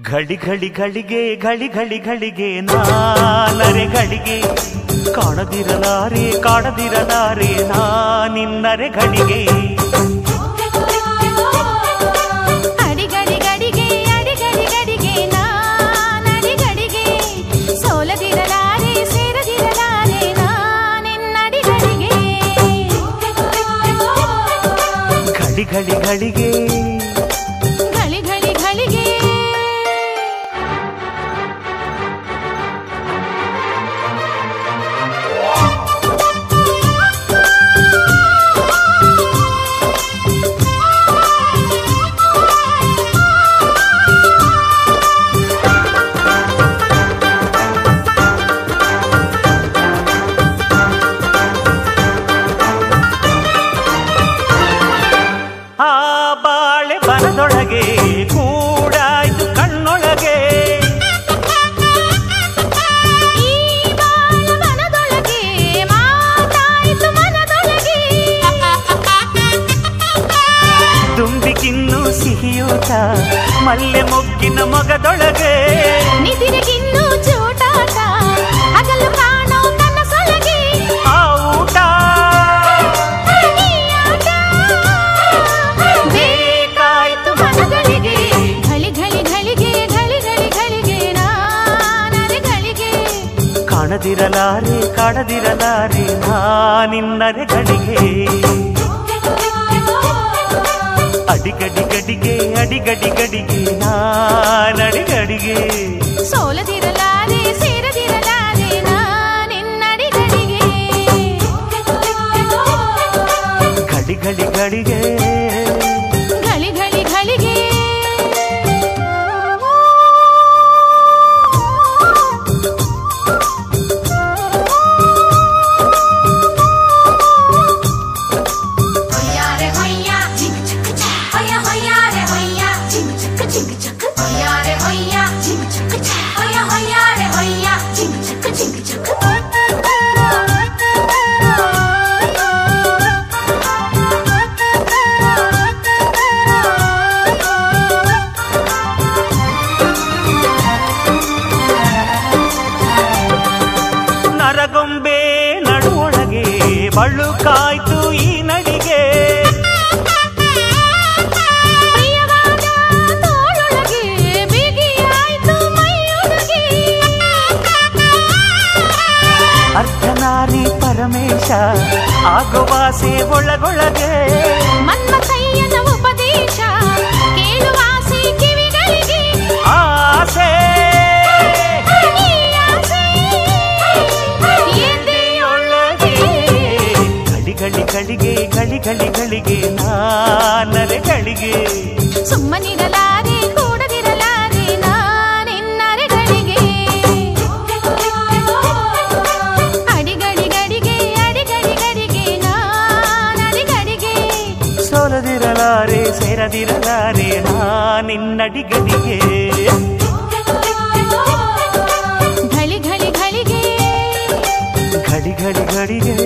ಘಳಿ ಘಳಿ ಘಳಿಗೆ ಘಳಿ ಘಳಿ ಘಳಿಗೆ ನಾನರೆ ಘಳಿಗೆ ಕಾಣದಿರಲಾರೆ ಕಾಣದಿರಲಾರೆ ನಾನಿನ್ನರೆ ಘಳಿಗೆ ಅಡಿಗಡಿಗಡಿಗೆ ಅಡಿಗಡಿಗಡಿಗೆ ನಾನಡಿಗಡಿಗೆ ಸೋಲದಿರಲಾರೆ ಸೇರದಿರಲಾರೆ ನಾನೆನ್ನಡಿಗಡಿಗೆ ಘಳಿ ಘಳಿ ಘಳಿಗೆ ಘಳಿ ಘಳಿ ಘಳಿಗೆ ಆ ಬಾಳೆ ಬನದೊಳಗೆ ಕೂಡಾಯ್ತು ಕಣ್ಣೊಳಗೆ ಈ ಬಾಳವನದೊಳಗೆ ಮಾತಾಯಿತು ಮನದೊಳಗೆ ದುಂಬಿಗಿನ್ನು ಸಿಹಿಯೂಟ ಮಲ್ಲೆ ಮೊಗ್ಗಿನ ಮೊಗದೊಳಗೆ ನಿದಿರೆಗಿನ್ನೂ ಚೂಟಾಟ ಹಗಲು ಕಾಣೋ ಕನಸೊಳಗೆ ಆ ಊಟ ಈ ಆಟ ಬೇಕಾಯ್ತು ಮನಗಳಿಗೆ ಘಳಿ ಘಳಿ ಘಳಿಗೆ ಘಳಿ ಘಳಿ ಘಳಿಗೆ ನಾನರೆ ಘಳಿಗೆ ಕಾಣದಿರಲಾರೆ ಕಾಣದಿರಲಾರೆ ನಾನಿನ್ನರೆ ಘಳಿಗೆ ಅಡಿಗಡಿ ಗಡಿಗೆ ಅಡಿಗಡಿ ಗಡಿಗೆ ನಾನಡಿಗಡಿಗೆ ಸೋಲದಿರಲಾರೆ ಸೇರದಿರಲಾರೆ ನಾನೆನ್ನಡಿಗಡಿಗೆ ಘಡಿ ಘಡಿ ಘಡಿಗೆ ಘಳಿ ಘಳಿ ಘಳಿಗೆ ಹೊಯ್ಯಾರೆ ಹೊಯ್ಯ ಜಿಂಗ್ ಚಕ್ ಚಕ್ ಹೊಯ್ಯ ಹೊಯ್ಯಾರೆ ಹೊಯ್ಯ ಜಿಂಗ್ ಚಕ್ ಜಿಂಗ್ ಚಕ್ ಹೊಯ್ಯಾರೆ ಹೊಯ್ಯ ಜಿಂಗ್ ಚಕ್ ಚಕ್ ಹೊಯ್ಯ ಹೊಯ್ಯಾರೆ ಹೊಯ್ಯ ಜಿಂಗ್ ಚಕ್ ಜಿಂಗ್ ಚಕ್ ನರಗೊಂಬೆ ನಡುವೊಳಗೆ ಬಳುಕಾಯ್ತು ಈ ನಡಿಗೆ ಪ್ರಿಯವಾದ ತೋಳೊಳಗೆ ಬಿಗಿಯಾಯ್ತು ಮೈಯೊಳಗೆ ಅರ್ಧನಾರಿ ಪರಮೇಶ ಆಗುವಾಸೆ ಒಳಗೊಳಗೆ ಮನ್ಮಥಯ್ಯನ ಉಪದೇಶ ಕೇಳುವಾಸೆ ಕಿವಿಗಳಿಗೆ ಆಸೆ ಈ ಆಸೆ ಎದೆಯೊಳಗೆ ಘಳಿ ಘಳಿ ಘಳಿಗೆ ಘಳಿ ಘಳಿ ಘಳಿಗೆ ನಾನರೆ ಘಳಿಗೆ ಸುಮ್ಮನಿರಲಾರೆ ಕೂಡದಿರಲಾರೆ ನಾನೆನ್ನರೆಗಳಿಗೆ ಅಡಿಗಡಿಗಡಿಗೆ ಅಡಿಗಡಿಗಡಿಗೆ ನಾನಡಿಗಡಿಗೆ ಸೋಲದಿರಲಾರೆ ಸೇರದಿರಲಾರೆ ನಾನಿನ್ನಡಿಗಡಿಗೆ ಘಳಿ ಘಳಿ ಘಳಿಗೆ ಘಡಿ ಘಡಿ ಘಡಿಗೆ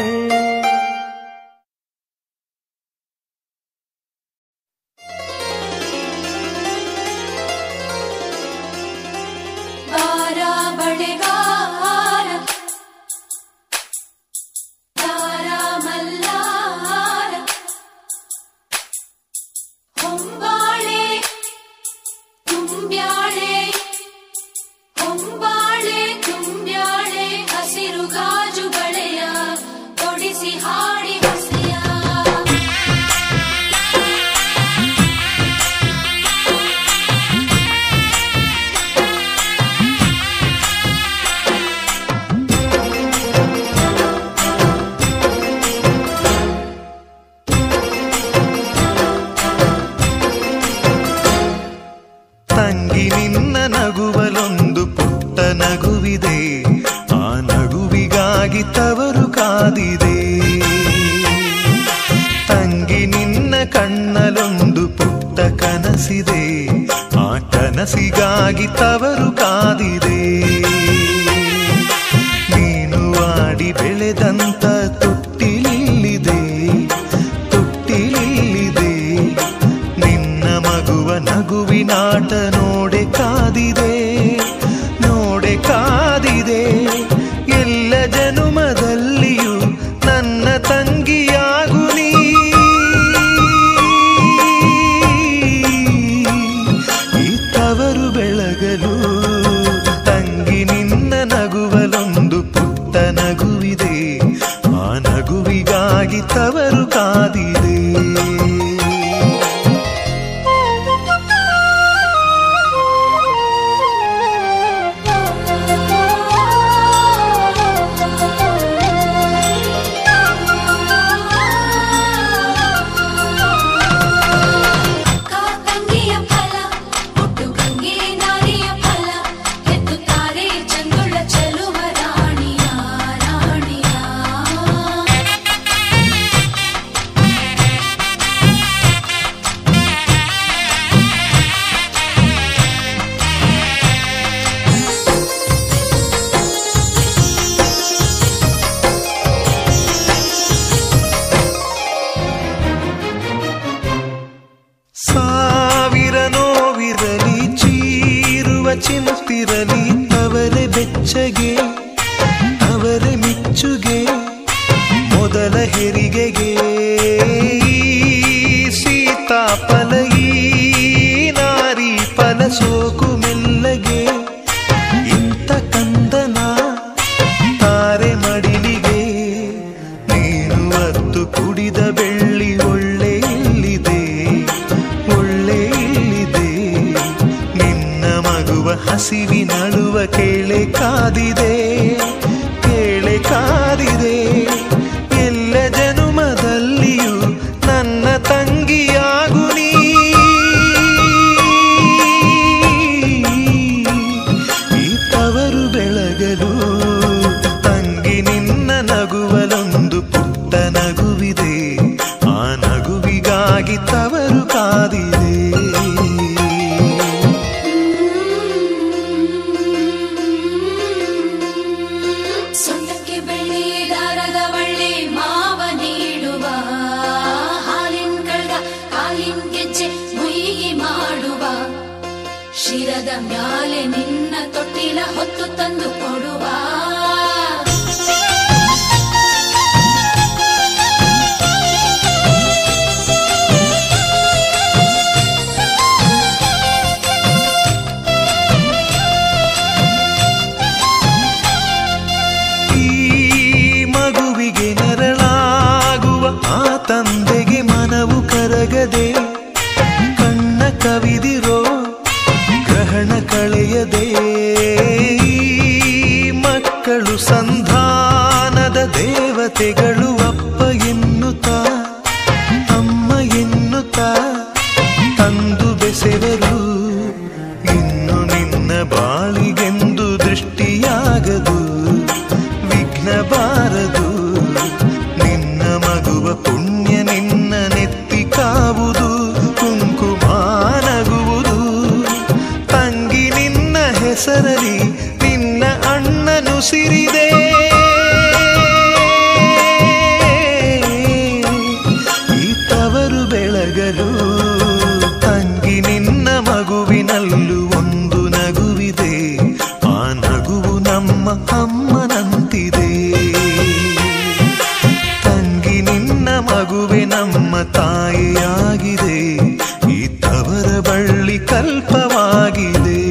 ಬಾರ ಬಳೆಗಾರ ತಾರ ಮಲ್ಲಾರ ಹೊಂಬಾಳೆ ತುಂಬ್ಯಾಳೆ ಹೊಂಬಾಳೆ ತುಂಬ್ಯಾಳೆ ಹಸಿರು ಗಾಜು ಬಳೆಯ ತೊಡಿಸಿ ಹಾಡಿ ಹಸಿಯ ತಂಗಿ ನಿನ್ನ ನಗುವಲೊಂದು ಪುಟ್ಟ ನಗುವಿದೆ ಆ ನಗುವಿಗಾಗಿ ತವರು ಕಾದಿದೆ ತಂಗಿ ನಿನ್ನ ಕಣ್ಣಲೊಂದು ಪುಟ್ಟ ಕನಸಿದೆ ಆ ಕನಸಿಗಾಗಿ ತವರು ಕಾದಿದೆ ನೀನು ಆಡಿ ಬೆಳೆದಂತ ತೊಟ್ಟಿಲಿಲ್ಲಿದೆ ತೊಟ್ಟಿಲಿಲ್ಲಿದೆ ನಿನ್ನ ಮಗುವ ನಗುವ ನಗುವಿನಾಟ ನೋಡೆ ಕಾದಿದೆ ನೋಡೆ ಕಾದಿದೆ ಎಲ್ಲ ಜನುಮದಲ್ಲಿಯೂ ನನ್ನ ತಂಗಿಯಾಗು ನೀ ಈ ತವರು ಬೆಳಗಲು ತಂಗಿ ನಿನ್ನ ನಗುವಲೊಂದು ಪುಟ್ಟ ನಗುವಿದೆ ಆ ನಗುವಿಗಾಗಿ ತವರು ಕಾದಿದೆ ಕಾತಂಗಿಯ ಫಲ ಹುಟ್ಟು ಗಂಗೆ ನಾರಿಯ ಫಲ ಎತ್ತುತ್ತಾರೆ ಚಂದುಳ್ಳ ಚೆಲುವ ರಾಣಿಯ ರಾಣಿಯ ಸಾವಿರ ನೋವಿರಲಿ ಚೀರುವ ಚಿಂತಿರಲಿ ಅವರೇ ಬೆಚ್ಚಗೆ ಅವರೇ ಮಿಚ್ಚುಗೆ ಮೊದಲ ಹೆರಿಗೆಗೆ ಈ ಸೀತಾಫಲ ಈ ನಾರಿ ಫಲ ಸೋಕು ಮೆಲ್ಲಗೆ ಇಂಥ ಕಂದನ ತಾರೆ ಮಡಿಲಿಗೆ ನೀನು ಅತ್ತು ಕುಡಿದ ಬೆಳ್ಳಿ ಒಳ್ಳೆ ಇಲ್ಲಿದೆ ಒಳ್ಳೆ ಇಲ್ಲಿದೆ ನಿನ್ನ ಮಗುವ ಹಸಿವಿನಳುವ ಕೇಳೆ ಕಾದಿದೆ ಕೇಳೆ ಕಾದಿದೆ ಎಲ್ಲ ಜನುಮದಲ್ಲಿಯೂ ನನ್ನ ತಂಗಿಯಾಗು ನೀ ಈ ತವರು ಬೆಳಗಲು ತಂಗಿ ನಿನ್ನ ನಗುವಲೊಂದು ಪುಟ್ಟ ನಗುವಿದೆ ಆ ನಗುವಿಗಾಗಿ ತವರು ಕಾದಿದೆ ಸೊಂಟಕ್ಕೆ ಬೆಳ್ಳಿ ದಾರದ ಬಳ್ಳಿ ಮಾವ ನೀಡುವ ಹಾಲಿನ ಕಳ್ಗ ಹಾಲಿನ ಗೆಜ್ಜೆ ಮುಯಿಗಿ ಮಾಡುವ ಶಿರದ ಮ್ಯಾಲೆ ನಿನ್ನ ತೊಟ್ಟಿಲ ಹೊತ್ತು ತಂದು ಕೊಡುವ ಈ ಮಗುವಿಗೆ ನೆರಳಾಗುವ ಆ ತಂದೆಗೆ ಮನವು ಕರಗದೆ ಕಣ್ಣ ಕವಿದಿರೋ ಗ್ರಹಣ ಕಳೆಯದೆ ಈ ಮಕ್ಕಳು ಸಂಧಾನದ ದೇವತೆಗಳು ಅಪ್ಪ ಎನ್ನುತ್ತಾ ಅಮ್ಮ ಎನ್ನುತ್ತಾ ತಂದು ಬೆಸೆವರು ಇನ್ನು ನಿನ್ನ ಬಾಳಿಗೆಂದು ದೃಷ್ಟಿಯಾಗದು ವಿಘ್ನ ಬಾರದು ನಿನ್ನ ಮಗುವ ಪುಣ್ಯ ನಿನ್ನ ನೆತ್ತಿ ಕಾವುದು ಕುಂಕುಮ ನಗುವುದು ತಂಗಿ ನಿನ್ನ ಹೆಸರಲಿ ನಿನ್ನ ಅಣ್ಣನು ಸಿರಿದೆ ಈ ತವರು ಬೆಳಗಲು ತಂಗಿ ನಿನ್ನ ಮಗುವಿನಲ್ಲೂ ಒಂದು ನಗುವಿದೆ ಆ ನಗುವು ನಮ್ಮ ಅಮ್ಮನಂತಿದೆ ತಂಗಿ ನಿನ್ನ ಮಗುವೆ ನಮ್ಮ ತಾಯಿಯಾಗಿದೆ ಈ ತವರ ಬಳ್ಳಿ ಕಲ್ಪವಾಗಿದೆ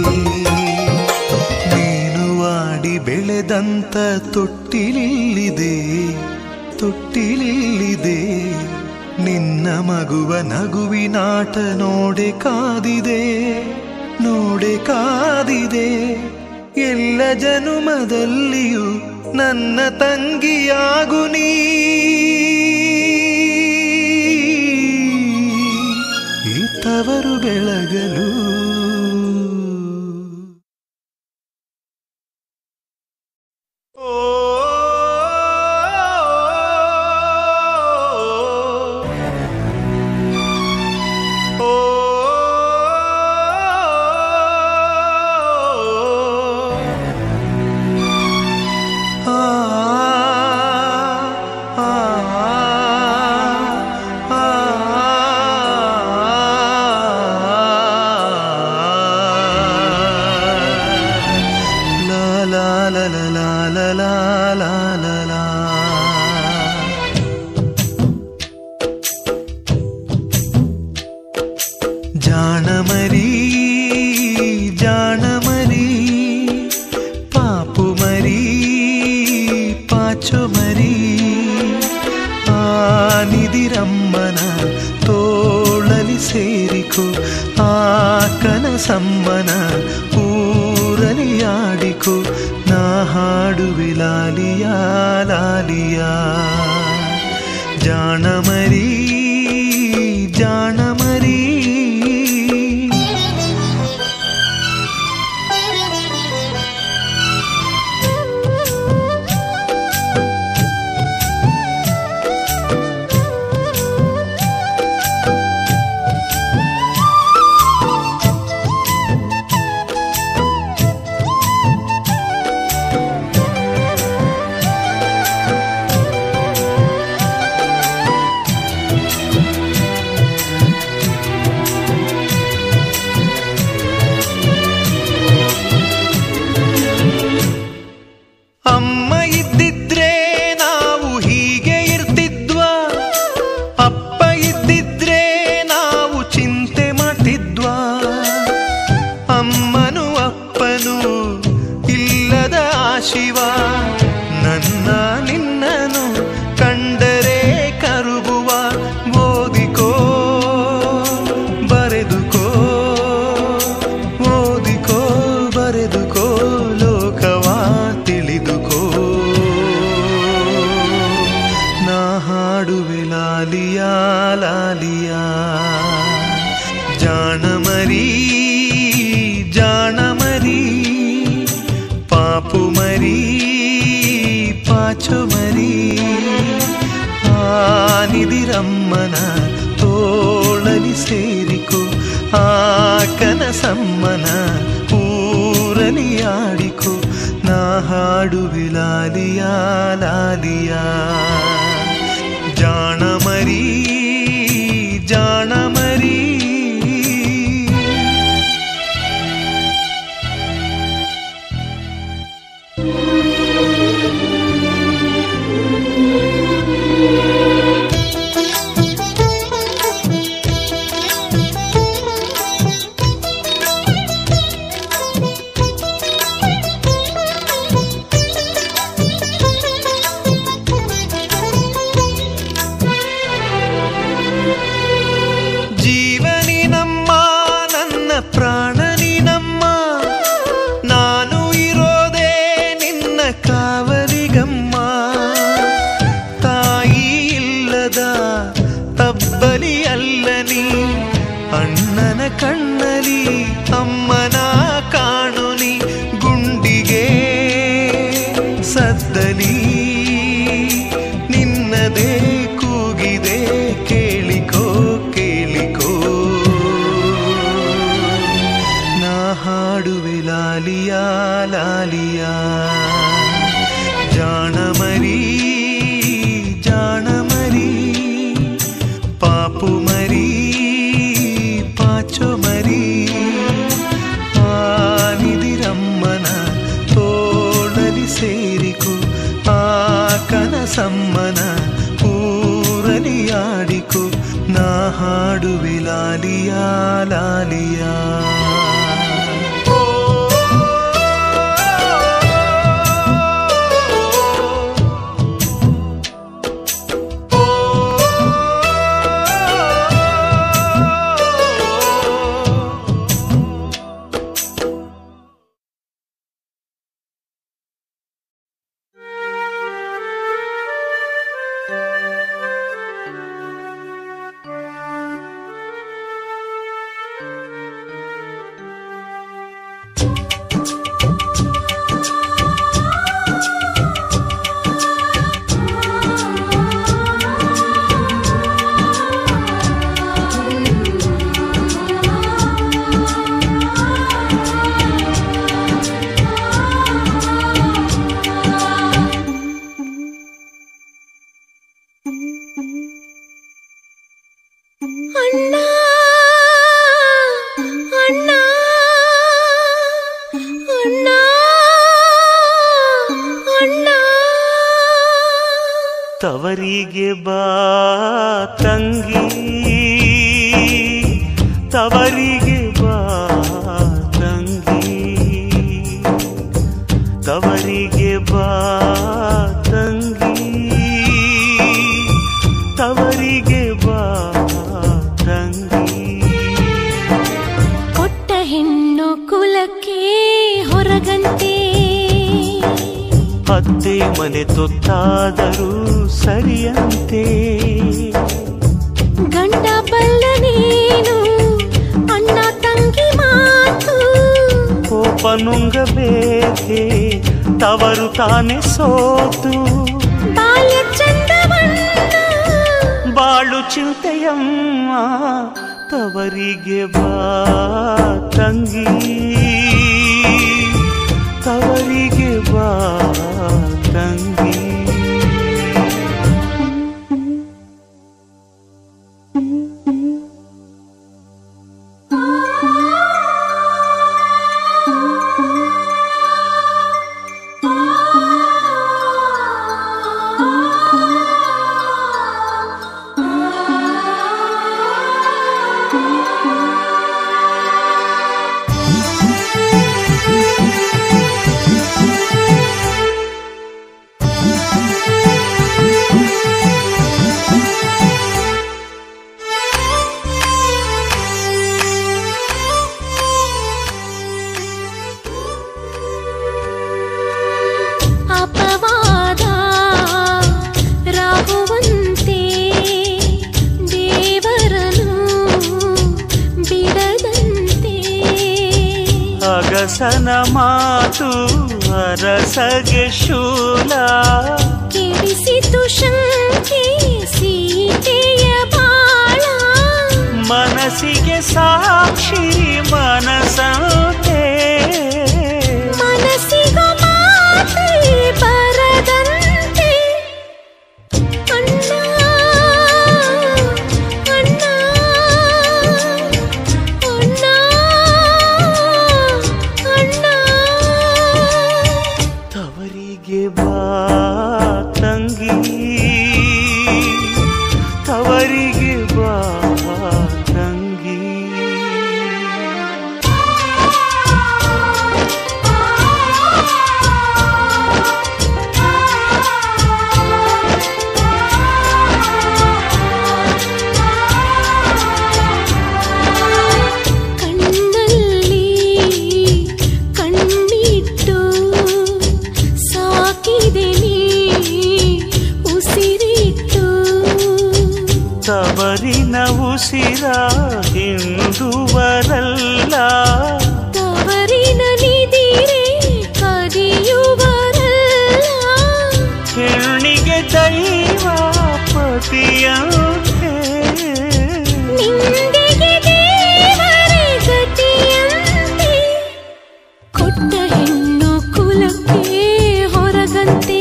ನೀನು ಆಡಿ ಬೆಳೆದಂತ ತೊಟ್ಟಿಲಿಲ್ಲಿದೆ ತೊಟ್ಟಿಲಿಲ್ಲಿದೆ ನಿನ್ನ ಮಗುವ ನಗುವಿನಾಟ ನೋಡೆ ಕಾದಿದೆ ನೋಡೆ ಕಾದಿದೆ ಎಲ್ಲ ಜನುಮದಲ್ಲಿಯೂ ನನ್ನ ತಂಗಿಯಾಗು ನೀ ಈ ತವರು ಬೆಳಗಲು ಆ ಸಮ್ಮನ ಊರಲಿಯಾಡಿಕೋ ನಾ ಹಾಡುವೆ ಲಾಲಿಯಾ ಲಾಲಿಯಾ ಜಾಣಮರಿ ಜಾಣಮರಿ ಅಮ್ಮ ಇದ್ದಿದ್ರೆ ನಾವು ಹೀಗೆ ಇರ್ತಿದ್ವಾ ಅಪ್ಪ ಇದ್ದಿದ್ರೆ ನಾವು ಚಿಂತೆ ಮಾಡ್ತಿದ್ವಾ ಅಮ್ಮನು ಅಪ್ಪನು ಇಲ್ಲದ ಆ ಶಿವ ನನ್ನ ನಿನ್ನನು ಕಂಡರೆ ಕರುಗುವ ಓದಿಕೋ ಬರೆದುಕೋ ಓದಿಕೋ ಬರೆದುಕೋ ಲೋಕವ ತಿಳಿದುಕೋ ನಾ ಹಾಡುವೆ ಲಾಲಿಯಾ ಲಾಲಿಯಾ ಜಾಣಮರಿ ಜಾಣಮರಿ ಪಾಪು ಮರಿ ಪಾಚು ಮರಿ ಆನಿದಿರಮ್ಮನ ತೋಳಲಿ ಸೇರಿಕೋ ಆ ಕನಸಮ್ಮನ ಊರಲಿ ಆಡಿಕೋ ನಾ ಹಾಡುವೆ ಲಾಲಿಯಾ ಲಾಲಿಯಾ ಜಾಣಮರಿ ಜಾಣಮರಿ ಜೀವನಿ ನಮ್ಮ ನನ್ನ ಪ್ರಾಣನಿ ನಮ್ಮ ನಾನು ಇರೋದೇ ನಿನ್ನ ಕಾವಲಿಗಮ್ಮ ತಾಯಿ ಇಲ್ಲದ ತಬ್ಬಲಿ ಅಲ್ಲನಿ ಅಣ್ಣನ ಕಣ್ಣಲಿ ಅಮ್ಮನ ಕಾಣುನಿ ಗುಂಡಿಗೆ ಸದ್ದಲಿ ನಿನ್ನದೇ ಕೂಗಿದೆ ಕೇಳಿಕೋ ಕೇಳಿಕೋ ನಾ ಹಾಡುವೆ ಲಾಲಿಯಾ ಲಾಲಿಯಾ ಜಾಣಮರಿ ಜಾಣಮರಿ ಪಾಪು ಮರಿ ಪಾಚು ಮರಿ ಆನಿದಿರಮ್ಮನ ತೋಳಲಿ ಸೇರಿಕೋ ಆ ಕನಸಮ್ಮನ ಊರಲಿ ಆಡಿಕೋ ನಾ ಹಾಡುವೆ ಲಾಲಿಯಾ ಲಾಲಿಯಾ ಅಣ್ಣ ಅಣ್ಣ ಅಣ್ಣ ಅಣ್ಣ ತವರಿಗೆ ಬಾ ತಂಗಿ ತವರಿಗೆ ಬಾ ತಂಗಿ ತವರಿಗೆ ಬಾ ತಂಗಿ ತವರಿಗೆ ಬಾ ತಂಗಿ ಕೊಟ್ಟ ಹೆಣ್ಣು ಹೆಣ್ಣು ಕುಲಕ್ಕೆ ಹೊರಗಂತೆ ಅತ್ತೆ ಮನೆ ತೊತ್ತಾದರೂ ಸರಿಯಂತೆ ಗಂಡ ಬಲ್ಲ ನೀನು ಅಣ್ಣ ತಂಗಿ ಮಾತು ಕೋಪ ನುಂಗಬೇಕೆ ತವರು ತಾನೆ ಸೋತು ಬಾಲ್ಯ ಚಂದವನ್ನ ಬಾಳು ಚಿಂತೆಯಮ್ಮ ತವರಿಗೆ ಬಾ ತಂಗಿ ತವರಿಗೆ ಬಾ ತಂಗಿ ಅಪವಾದ ರಾಹುವಂತೆ ದೇವರನು ಬಿಡದಂತೆ ಅಗಸನ ಮಾತು ಅರಸಗೆ ಶೂಲ ಕೆಡಿಸಿತು ಶಂಕೆ ಸೀತೆಯ ಬಾಳ ಮನಸ್ಸಿಗೆ ಸಾಕ್ಷಿ ಮನಸಂತೆ ಮನಸ್ಸಿಗೂ ಮಾತೆ ಬರದಂತೆ ಅಣ್ಣ ಅಣ್ಣ ಅಣ್ಣ ಅಣ್ಣ ತವರಿಗೆ ಬಾ ತಂಗಿ ತವರಿಗೆ ಬಾ ತಂಗಿ ಕಣ್ಣಲ್ಲಿ ಕಣ್ಣಿಟ್ಟು ಸಾಕಿದೆ ನೀ ಉಸಿರಿಟ್ಟು ತವರಿನ ಉಸಿರ ಹಿಂದುವರಲ್ಲ ತವರಿನ ನಿದಿರೆ ಕದಿಯುವರಲ್ಲ ಹೆಣ್ಣಿಗೆ ದೈವ ಪತಿಯಂತೆ ನಿಂದಿಗೆ ದೇವರೇ ಗತಿಯಂತೆ ಕೊಟ್ಟ ಹೆಣ್ಣು ಕುಲಕ್ಕೆ ಹೊರಗಂತೆ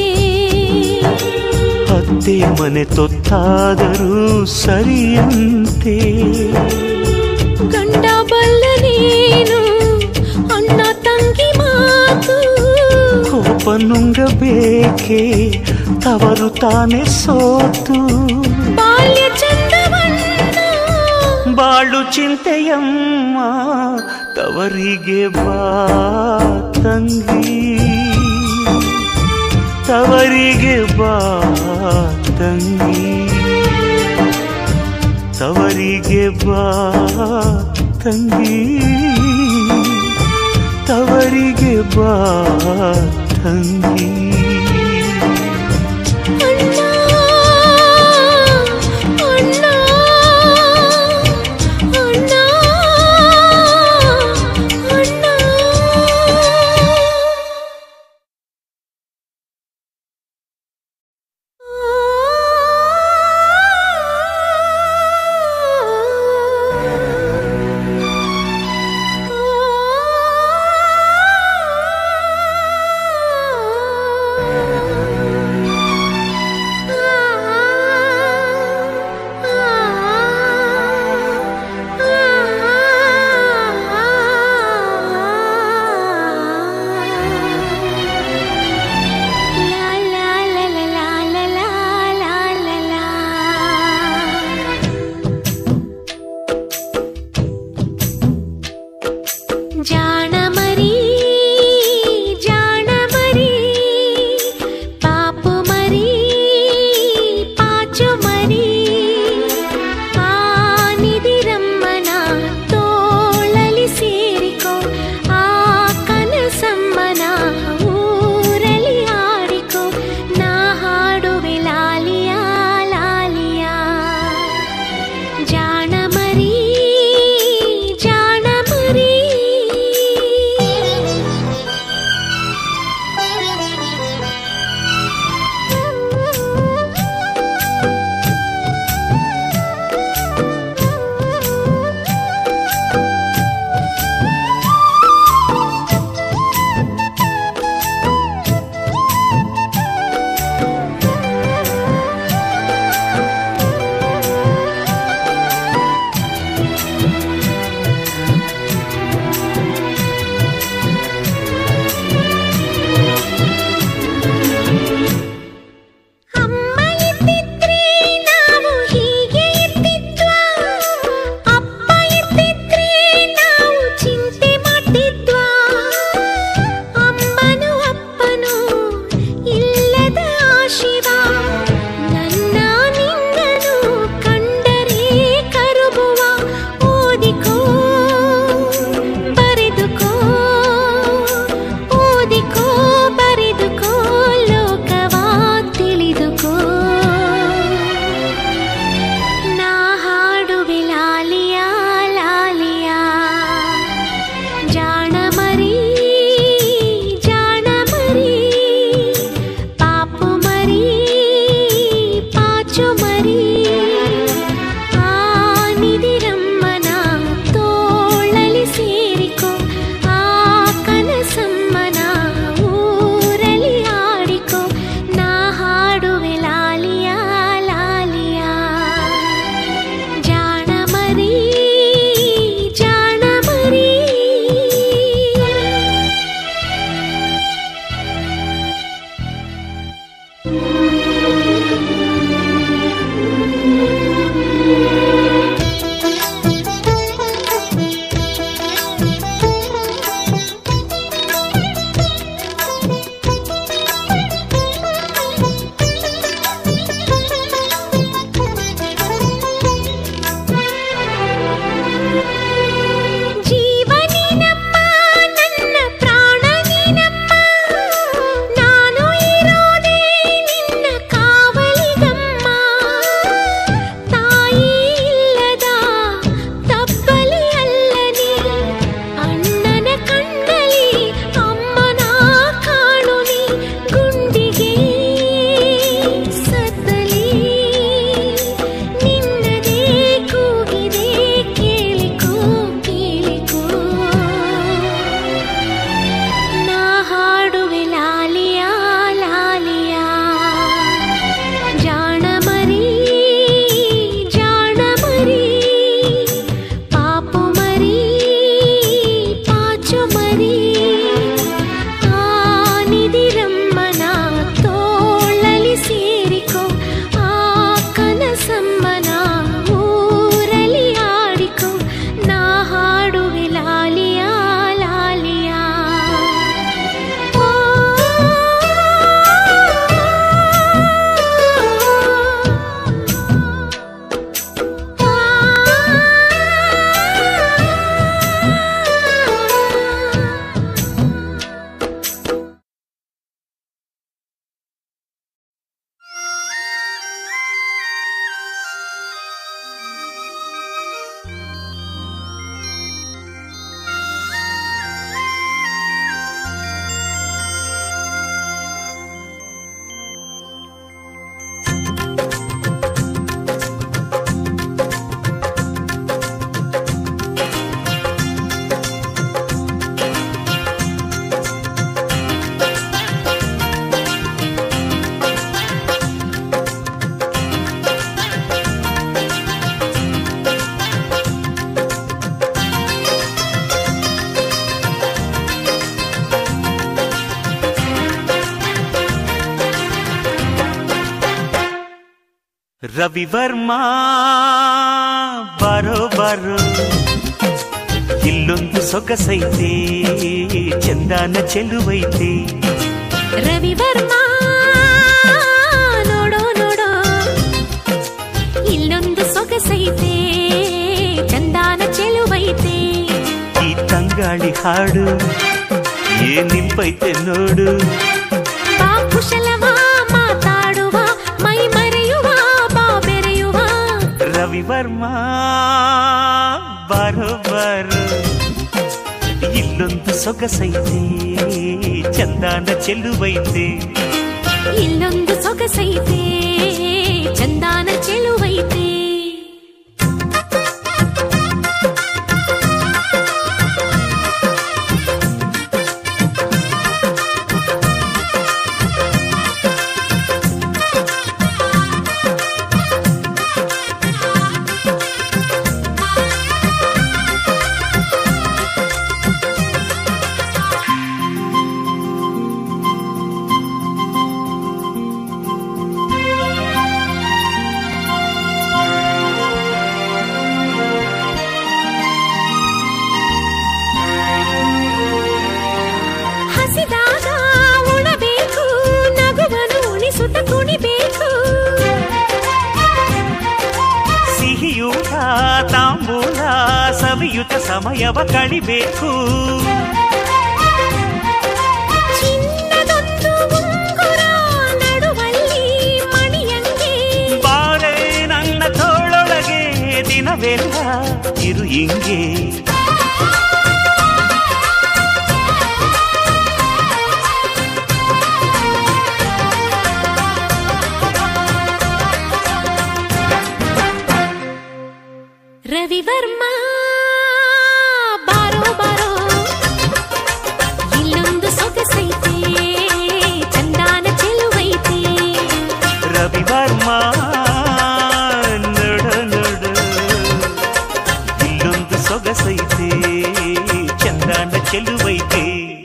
ಅತ್ತೆ ಮನೆ ತೊತ್ತಾದರೂ ಸರಿಯಂತೆ ಗಂಡ ಬಲ್ಲ ನೀನು ಅಣ್ಣ ತಂಗಿ ಮಾತು ಕೋಪ ನುಂಗಬೇಕೆ ತವರು ತಾನೆ ಸೋತು ಬಾಲ್ಯ ಚಂದವನ್ನ ಬಾಳು ಚಿಂತೆಯಮ್ಮ ತವರಿಗೆ ಬಾ ತಂಗಿ ತವರಿಗೆ ಬಾ ತಂಗಿ ತವರಿಗೆ ಬಾ ತಂಗಿ ತವರಿಗೆ ಬಾ ತಂಗಿ ಅಣ್ಣ ಅಣ್ಣ ಅಣ್ಣ ಅಣ್ಣ ಜಾಣ ಮರಿ ಜಾಣ ಮರಿ ಪಾಪು ಮರಿ ಪಾಚು ಮರಿ ಆನಿದಿರಮ್ಮನ ತೋಳಲಿ ಸೇರಿಕೋ ರವಿವರ್ಮ ಬಾರೋ ಬಾರೋ ಇಲ್ಲೊಂದು ಸೊಗಸೈತೆ ಚಂದಾನ ಚೆಲುವೈತೆ ರವಿವರ್ಮ ನೋಡೋ ನೋಡೋ ಇಲ್ಲೊಂದು ಸೊಗಸೈತೆ ಚಂದಾನ ಚೆಲುವೈತೆ ಈ ತಂಗಾಳಿ ಹಾಡು ಏನ್ ನಿಂಪೈತೆ ನೋಡು ಬಾ ಕುಶಲವ ಮಾತಾಡುವ ಮೈ ಮರೆಯುವ ಬಾ ಬೆರೆಯುವ ರವಿವರ್ಮ ಬಾರೋ ಬಾರೋ ಇಲ್ಲೊಂದು ಸೊಗಸೈತೆ ಚಂದಾನ ಚೆಲುವೈತೆ ಇಲ್ಲೊಂದು ಸೊಗಸೈತೆ ಚಂದಾನ ಚೆಲುವೈತೆ ಹಸಿದಾಗ ಉಣಬೇಕು ನಗುವನು ಉಣಿಸುತ್ತ ಕುಣಿಬೇಕು ಸಿಹಿಯೂಟ ತಾಂಬೂಲ ಸವಿಯುತ ಸಮಯವ ಕಳಿಬೇಕು ಚಿನ್ನದೊಂದು ಉಂಗುರ ನಡುವಲ್ಲಿ ಮಣಿಯಂಗೆ ಬಾರೆ ನನ್ನ ತೋಳೊಳಗೆ ದಿನವೆಲ್ಲ ಇರು ಹಿಂಗೆ ರವಿವರ್ಮ ಬಾರೋ ಬಾರೋ ಇಲ್ಲೊಂದು ಸೊಗಸೈತೆ ಚಂದಾನ ಚೆಲುವೈತೆ ರವಿವರ್ಮ ನಡ ನಡ ಇಲ್ಲೊಂದು ಸೊಗಸೈತೆ ಚಂದಾನ ಚೆಲುವೈತೆ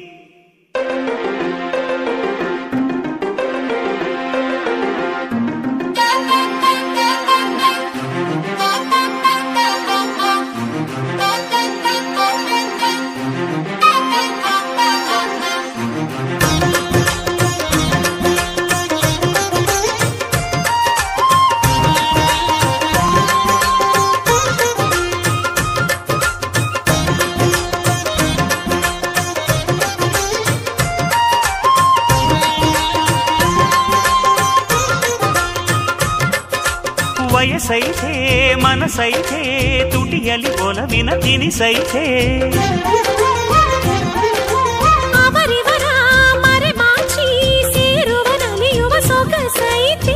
ವಯಸ್ಸೈತೆ ಮನಸೈತೆ ತುಟಿಯಲ್ಲಿ ಒಲವಿನ ತಿನಿಸೈತೆ ಅವರಿವರ ಮರೆಮಾಚಿ ಸೇರುವ ನಲಿಯುವ ಸೊಗಸೈತೆ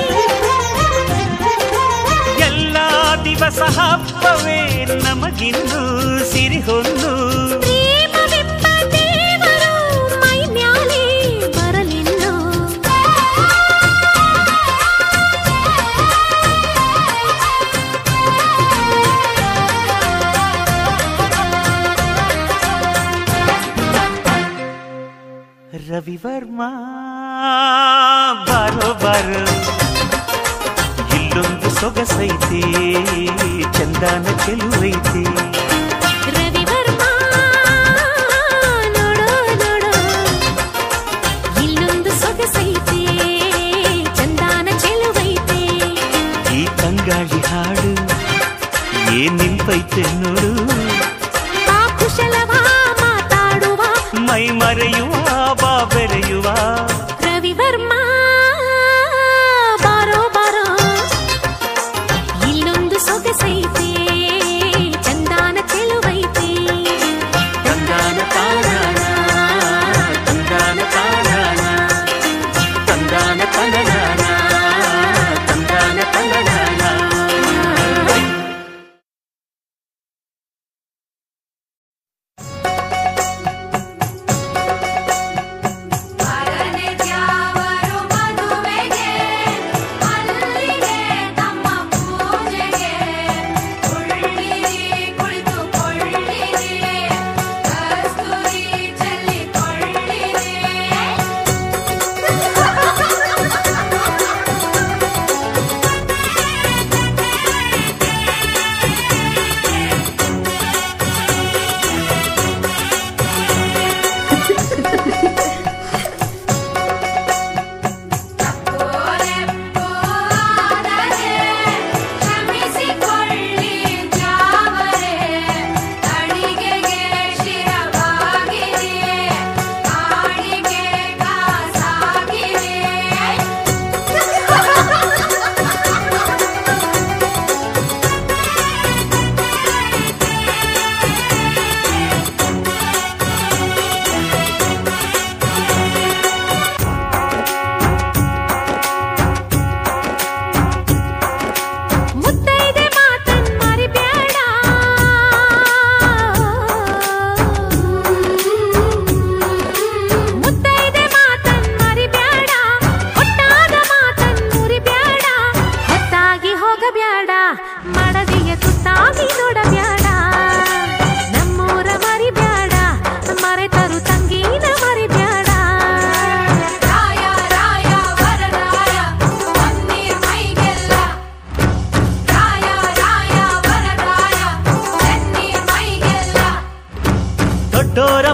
ಎಲ್ಲ ದಿವಸ ಹಬ್ಬವೇ ನಮಗಿಂದು ಸಿರಿಹೊಂದು ಪ್ರೇಮವೆಂಬ ದೇವರು ಮೈ ಮ್ಯಾಲೆ ಬರಲಿಲ್ಲೋ ರವಿವರ್ಮ ಬಾರೋ ಬಾರೋ ಇಲ್ಲೊಂದು ಸೊಗಸೈತೆ ಚಂದಾನ ಚೆಲುವೈತೆ ರವಿವರ್ಮ ನೋಡೋ ನೋಡೋ ಇಲ್ಲೊಂದು ಸೊಗಸೈತೆ ಚಂದಾನ ಚೆಲುವೈತೆ ಈ ತಂಗಾಳಿ ಹಾಡು ಏನ್ ನಿಂಪೈತೆ ನೋಡು ಬಾ ಕುಶಲವ ಮಾತಾಡುವ ಮೈ ಮರೆಯುವ ಬಾ ಬೆರೆಯುವ ರವಿವರ್ಮ ಬಾರೋ ಬಾರೋ ಇಲ್ಲೊಂದು ಸೊಗಸೈತೆ ಚಂದಾನ ಚೆಲುವೈತೆ ತಂದಾನ ತಾನಾನ ತಂದಾನ ತಾನಾನ ತಂದಾನ ತನನಾನ ತಂದಾನ ತನನಾನ ಅರನೆ ದ್ಯಾವರು ಮದುವೆಗೆ ಅಲ್ಲಿಗೆ ತಮ್ಮ ಪೂಜೆಗೆ ಕುಳ್ಳಿರಿ ಕುಳಿತುಕೊಳ್ಳಿರಿ ಕಸ್ತೂರಿ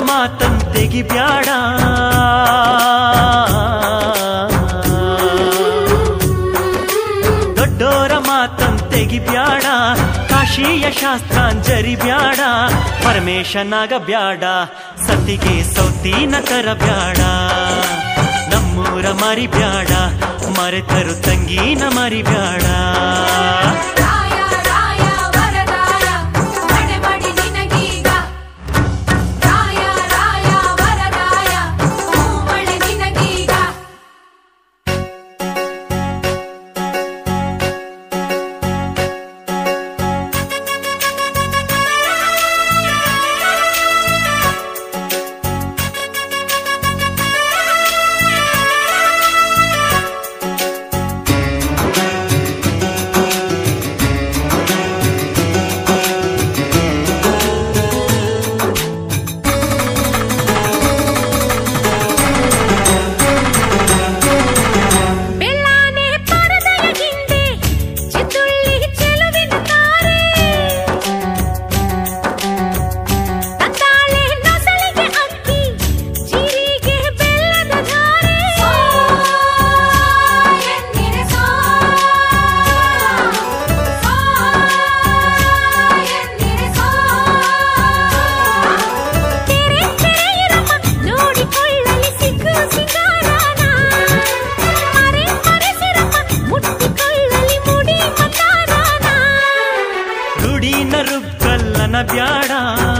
ಮಾತನ್ ತೆಗಿಬ್ಯಾಡ ದೊಡ್ಡೋರ ಮಾತನ್ ತೆಗಿಬ್ಯಾಡ ಕಾಶಿಯ ಶಾಸ್ತ್ರಾಂಜರಿ ಬ್ಯಾಡ ಪರಮೇಶನಾಗ ಬ್ಯಾಡ ಸತಿಗೆ ಸೌತಿನ ತರ ಬ್ಯಾಡ ನಮ್ಮೂರ ಮರಿ ಬ್ಯಾಡ ಮರೆತರು ತಂಗಿನ ಮರಿ ಬ್ಯಾಡ ರಾಯ ರಾಯ ವರದಾಯ ಮಡೆಮಡಿ ನಿನಗೀಗ ರಾಯ ರಾಯ ವರದಾಯ ಹೂಮಳೆ ನಿನಗೀಗ ಬೆಳ್ಳಾನೆ ಪರದೆಯ ಹಿಂದೆ ಚಿತ್ತುಳ್ಳಿ ಚೆಲುವಿನ ತಾರೆ ತಂದಾಳೆ ನಸಳಿಗೆ ಅಕ್ಕಿ ಜೀರಿಗೆ ಬೆಲ್ಲದ ಧಾರೆ ಎನ್ನಿರೆ ಸೋ ಎನ್ನಿರೆ ಸೋ ತೆರೆ ತೆರೆಯಿರಮ್ಮ ನೋಡಿಕೊಳ್ಳಲಿ ಸಿಕ್ಕು ಸಿಂಗಾರನ ಮರೆ ಮರೆಸಿರಮ್ಮ ಮುಟ್ಟಿಕೊಳ್ಳಲಿ ಮುಡಿ ಮತಾರನ ರುಡಿನ ರುಕ್ಕಲ್ಲನ ಬ್ಯಾಡ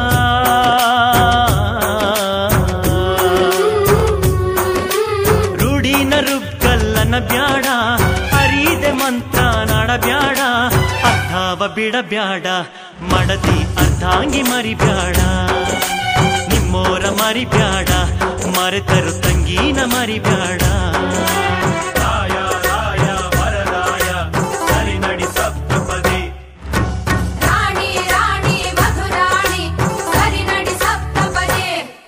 ರುಡಿನ ರುಕ್ಕಲ್ಲನ ಬ್ಯಾಡ ಅರಿದೆ ಮಂತ್ರ ನಾಡ ಬ್ಯಾಡ ಅರ್ಥಾವ ಬಿಡ ಬ್ಯಾಡ ಮಡದಿ ಅರ್ಧಾಂಗಿ ಮರಿ ಬ್ಯಾಡ ನಿಮ್ಮೋರ ಮರಿ ಬ್ಯಾಡ ಮರೆತರು ತಂಗಿನ ಮರಿ ಬ್ಯಾಡ ರಾಯ ರಾಯ ವರದಾಯ ಸರಿ ನಡಿ ಸಪ್ತಪದಿ ರಾಣಿ ರಾಣಿ ಮಧುರಾಣಿ ಸರಿ ನಡಿ ಸಪ್ತಪದಿ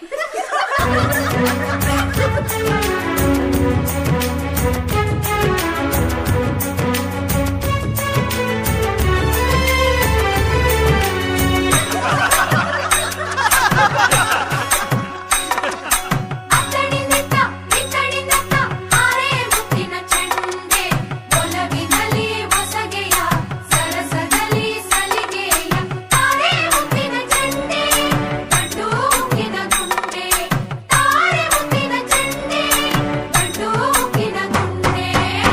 ಅತ್ತಡಿನಿಂದ ಇತ್ತಡಿನತ್ತ ಆರೆ ಮುತ್ತಿನ ಚೆಂಡೆ ಒಲವಿನಲ್ಲಿ ಹೊಸಗೆಯ ಸರಸದಲ್ಲಿ ಸಲಿಗೆಯ ಆರೆ ಮುತ್ತಿನ ಚೆಂಡೆ ಗಂಡು ಮುತ್ತಿನ ಗುಂಡೆ ತಾರೆ ಮುತ್ತಿನ ಚೆಂಡೆ ಗಂಡು ಮುತ್ತಿನ ಗುಂಡೆ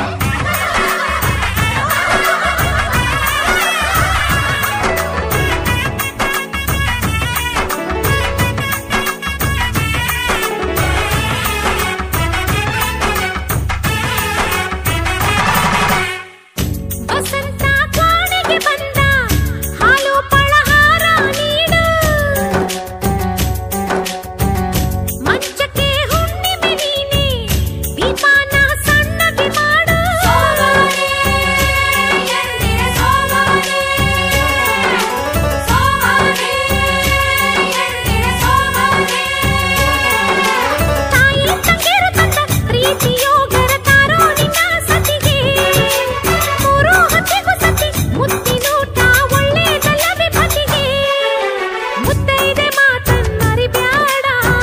ವಸಂತ ಕಾಣಿಗೆ ಬಂದ ಹಾಲು ಪಳಹಾರ ನೀಡು ಮಂಚಕ್ಕೆ ಹುಣ್ಣಿಮೆ ನೀನೆ ದೀಪಾನ ಸಣ್ಣಗೆ ಮಾಡು ಸೋಮಾನೆ ಎನ್ನಿರೆ ಸೋಮಾನೆ ಸೋಮಾನೆ ಎನ್ನಿರೆ ಸೋಮಾನೆ ತಾಯಿ ತಂಗಿರು ತಂದ ಪ್ರೀತಿಯೋಗರ ತಾರೋ ನಿನ್ನ ಸತಿಗೆ ಮೂರು ಹೊತ್ತಿಗೂ ಸತಿ ಮುತ್ತಿನೂಟ ಒಳ್ಳೇದಲ್ಲವೇ ಪತಿಗೆ ಮುತ್ತೈದೆ ಮಾತನ್ ಮರಿಬ್ಯಾಡ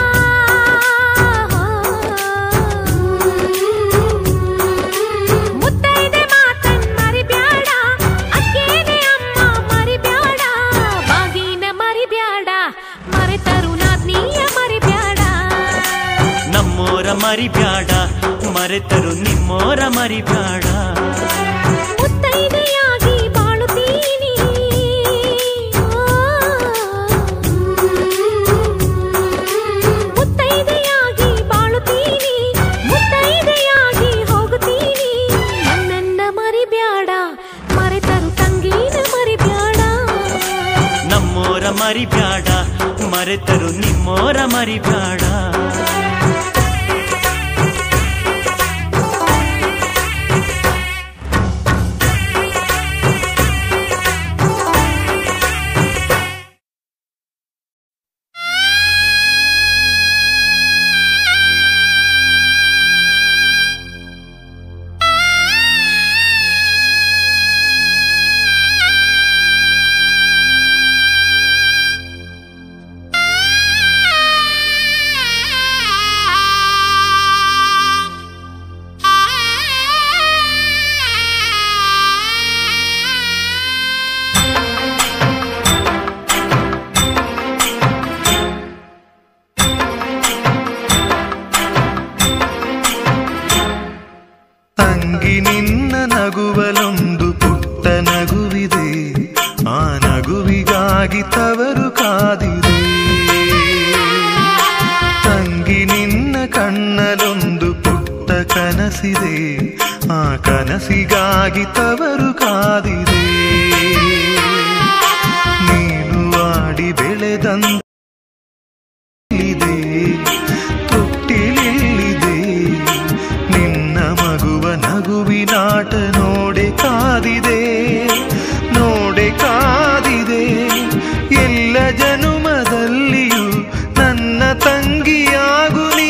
ಮುತ್ತೈದೆ ಮಾತನ್ ಮರಿಬ್ಯಾಡ ಅಕ್ಕೇನೆ ಅಮ್ಮ ಮರಿಬ್ಯಾಡ ಬಾಗಿನ ಮರಿಬ್ಯಾಡ ಮರೆತರು ನಾದ್ನೀಯ ಮರಿಬ್ಯಾಡ ನಮ್ಮೋರ ಮರಿ ಬ್ಯಾಡ ಮರೆತರು ನಿಮ್ಮೋರ ಮರಿ ಬ್ಯಾಡ ಮುತ್ತೈದೆಯಾಗಿ ಬಾಳುತ್ತೀನಿ ಮುತ್ತೈದೆಯಾಗಿ ಬಾಳುತ್ತೀನಿ ಮುತ್ತೈದೆಯಾಗಿ ಹೋಗುತ್ತೀನಿ ನನ್ನನ್ನ ಮರಿಬ್ಯಾಡ ಮರೆತರು ತಂಗೀನ ಮರಿಬ್ಯಾಡ ನಮ್ಮೋರ ಮರಿ ಬ್ಯಾಡ ಮರೆತರು ನಿಮ್ಮೋರ ಮರಿ ಬ್ಯಾಡ ಆ ತಂಗಿ ನಿನ್ನ ನಗುವಲೊಂದು ಪುಟ್ಟ ನಗುವಿದೆ ಆ ನಗುವಿಗಾಗಿ ತವರು ಕಾದಿದೆ ತಂಗಿ ನಿನ್ನ ಕಣ್ಣಲೊಂದು ಪುಟ್ಟ ಕನಸಿದೆ ಆ ಕನಸಿಗಾಗಿ ತವರು ಕಾದಿದೆ ನೀನು ಆಡಿ ಬೆಳೆದಂತ ಇಲ್ಲಿದೆ ತೊಟ್ಟಿಲಿಲ್ಲಿದೆ ನಿನ್ನ ಮಗುವ ನಗುವಿನಾಟ ನೋಡೆ ಕಾದಿದೆ ನೋಡೆ ಕಾದಿದೆ ಎಲ್ಲ ಜನುಮದಲ್ಲಿಯೂ ನನ್ನ ತಂಗಿಯಾಗು ನೀ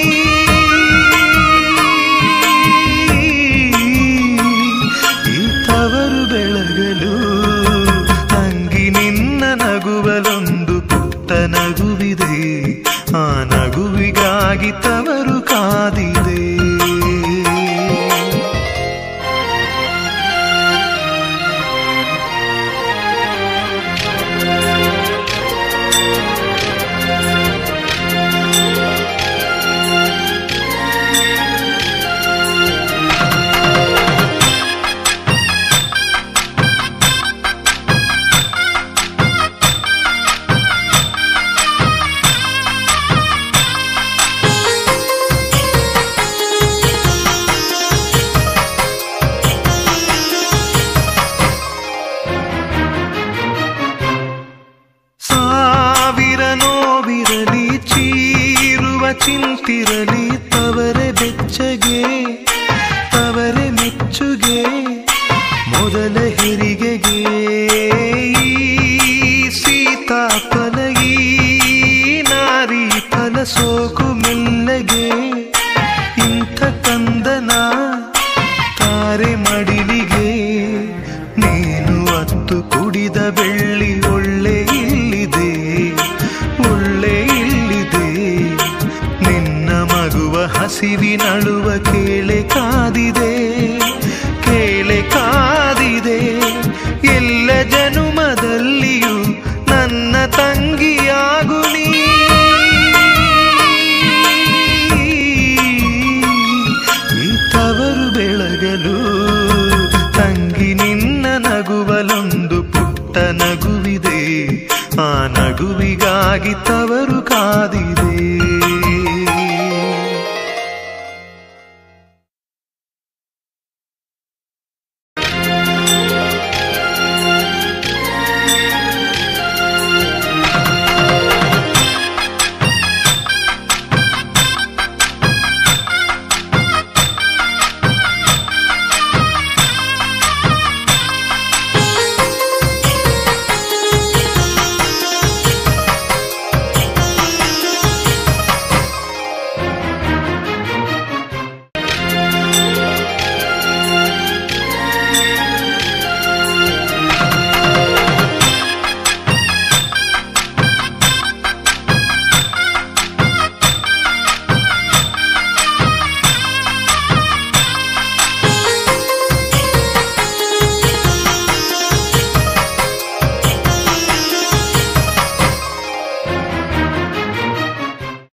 ಈ ತವರು ಬೆಳಗಲು ತಂಗಿ ನಿನ್ನ ನಗುವಲೊಂದು ಪುಟ್ಟ ನಗುವಿದೆ ಆ ನಗುವಿಗಾಗಿ ತವರು ಕಾದಿದೆ ಸಾವಿರ ನೋವಿರಲಿ ಚೀರುವ ಚಿಂತಿರಲಿ ತವರೆ ಬೆಚ್ಚಗೆ ತವರೆ ಮೆಚ್ಚುಗೆ ಮೊದಲ ಹೆರಿಗೆಗೆ ಈ ಸೀತಾಫಲ ಈ ನಾರಿ ಫಲ ಸೋಕು ಮೆಲ್ಲಗೆ ಇಂಥ ಕಂದನ ತಾರೆ ಮಡಿಲಿಗೆ ನೀನು ಅತ್ತು ಕುಡಿದ ಬೆಳ್ಳಿ ಒಳ್ಳೆ ಇಲ್ಲಿದೆ ಒಳ್ಳೆ ಇಲ್ಲಿದೆ ನಿನ್ನ ಮಗುವ ಹಸಿವಿನಳು